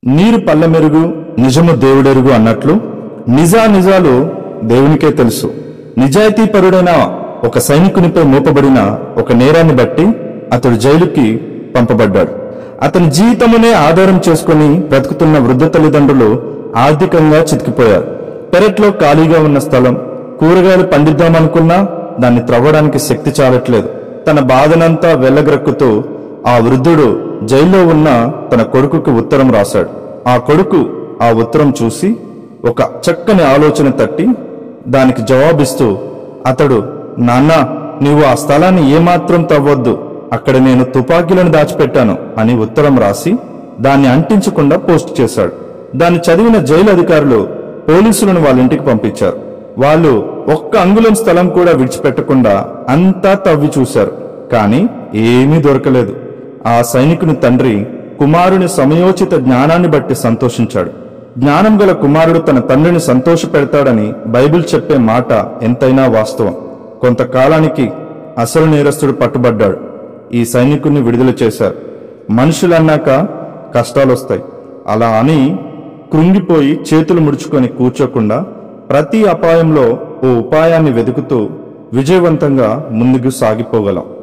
నీరు పల్లెమెరుగు నిజము దేవుడెరుగు అన్నట్లు నిజా నిజాలు దేవునికే తెలుసు నిజాయితీపరుడైన ఒక సైనికునిపై మోపబడిన ఒక నేరాన్ని బట్టి అతడు జైలుకి పంపబడ్డాడు అతని జీవితమునే ఆధారం చేసుకుని బ్రతుకుతున్న వృద్ధ తల్లిదండ్రులు ఆర్థికంగా చితికిపోయారు పెరట్లో ఖాళీగా ఉన్న స్థలం కూరగాయలు పండిద్దామనుకున్నా దాన్ని త్రవ్వడానికి శక్తి చాలట్లేదు తన బాధనంతా వెళ్ళగ్రక్కుతూ ఆ వృద్ధుడు జైల్లో ఉన్న తన కొడుకుకి ఉత్తరం రాశాడు ఆ కొడుకు ఆ ఉత్తరం చూసి ఒక చక్కని ఆలోచన తట్టి దానికి జవాబిస్తూ అతడు నాన్న నీవు ఆ స్థలాన్ని ఏమాత్రం తవ్వొద్దు అక్కడ నేను తుపాకీలను దాచిపెట్టాను అని ఉత్తరం రాసి దాన్ని అంటించకుండా పోస్ట్ చేశాడు దాన్ని చదివిన జైలు అధికారులు పోలీసులను వాళ్ళ ఇంటికి పంపించారు వాళ్ళు ఒక్క అంగుళం స్థలం కూడా విడిచిపెట్టకుండా అంతా తవ్వి చూశారు కానీ ఏమీ దొరకలేదు ఆ సైనికుని తండ్రి కుమారుని సమయోచిత జ్ఞానాన్ని బట్టి సంతోషించాడు జ్ఞానం గల కుమారుడు తన తండ్రిని సంతోషపెడతాడని బైబిల్ చెప్పే మాట ఎంతైనా వాస్తవం కొంతకాలానికి అసలు నేరస్తుడు పట్టుబడ్డాడు ఈ సైనికుణ్ణి విడుదల చేశారు మనుషులన్నాక కష్టాలొస్తాయి అలా అని కృంగిపోయి చేతులు ముడుచుకొని కూర్చోకుండా ప్రతి అపాయంలో ఓ ఉపాయాన్ని వెతుకుతూ విజయవంతంగా ముందుకు సాగిపోగలం